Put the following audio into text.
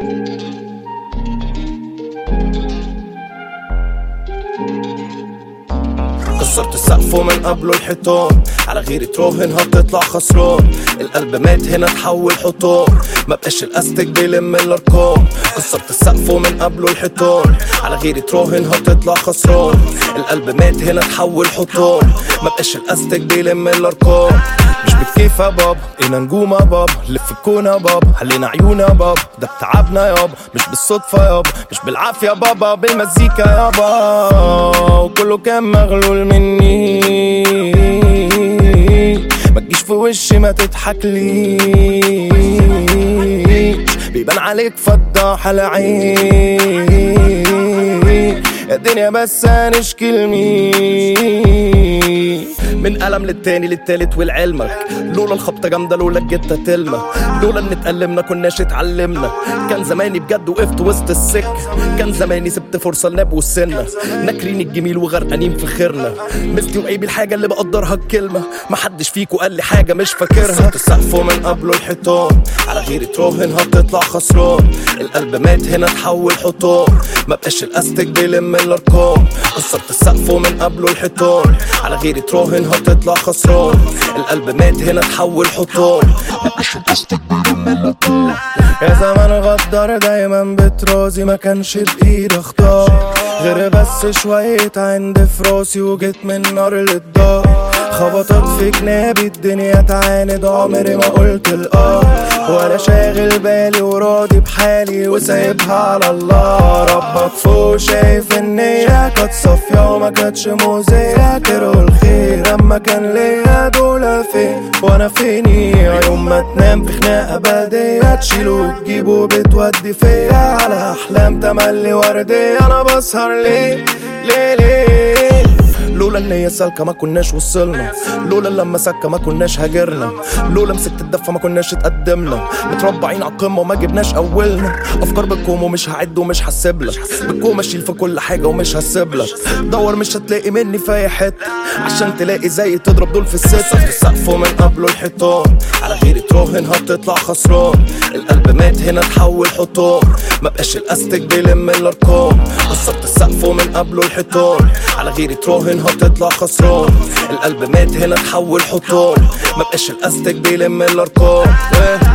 كسرت السقف ومن قبله الحيطان على غيري تراهن هتطلع خسران القلب مات هنا تحول حيطان ما بقاش الاستك بيلم الارقام كسرت السقف ومن قبله الحيطان على غيري تراهن هتطلع خسران القلب مات هنا تحول حيطان ما بقاش الاستك بيلم الارقام مش بالكيف يا بابا اينا نجوم يا بابا لف الكون يا بابا حلينا عيونا يا بابا ده بتعبنا يابا مش بالصدفة يابا مش بالعافية بابا بالمزيكا يابا وكله كان مغلول مني ما تجيش في وشي ما تضحكليش بيبان عليك فضاح على عين يا دنيا بس هنشكي لمين من قلم للتاني للتالت ولعلمك لولا الخبطة جامدة لولا الجتة تلمة لولا ان اتألمنا كناش اتعلمنا كان زماني بجد وقفت وسط السكة كان زماني سبت فرصة لناب والسنة ناكرين الجميل وغرقانين في خيرنا مثلي وعيبي الحاجة اللي بقدرها الكلمة محدش فيكو قال لي حاجة مش فاكرها كسرت السقف ومن قبله الحيطان على غيري تراهن هتطلع خسران القلب مات هنا تحول حيطان ما بقاش الاستك بيلم الارقام كسرت السقف ومن قبله الحيطان على غيري تراهن هتطلع خسران القلب مات هنا تحول حيطان ما بقاش الاستك بيلم الارقام يا زمان غدار دايما بترازي ما كانش بايدي اختار غير بس شوية عند في راسي وجيت من نار للدار خبطت في جنابي الدنيا تعاند عمري ما قلت الاه ولا شاغل بالي وراضي بحالي وسايبها على الله ربك فوق شايف النية كانت صافية وما كانتش مؤذية كرهوا الخير اما كان ليا دول فين وانا فيني يوم ما تنام في خناقة أبدية تشيله وتجيبه بتودي فيا على أحلام تملي وردية أنا بسهر ليه ليه ليه لولا ان هي سالكه ما كناش وصلنا لولا لما سكه ما كناش هاجرنا لولا مسكت الدفه ما كناش اتقدمنا متربعين على القمه وما جبناش اولنا افكار بالكوم ومش هعد ومش هسيب لك بالكوم اشيل في كل حاجه ومش هسيب لك دور مش هتلاقي مني في اي حته عشان تلاقي زي تضرب دول في الست في السقف ومن قبله الحيطان على غيري تراهن هتطلع خسران القلب مات هنا تحول حيطان ما بقاش الاستك بيلم الارقام كسرت السقف ومن قبله الحيطان على غيري تراهن هتطلع خسران القلب مات هنا تحول حيطان ما بقاش الاستك بيلم الارقام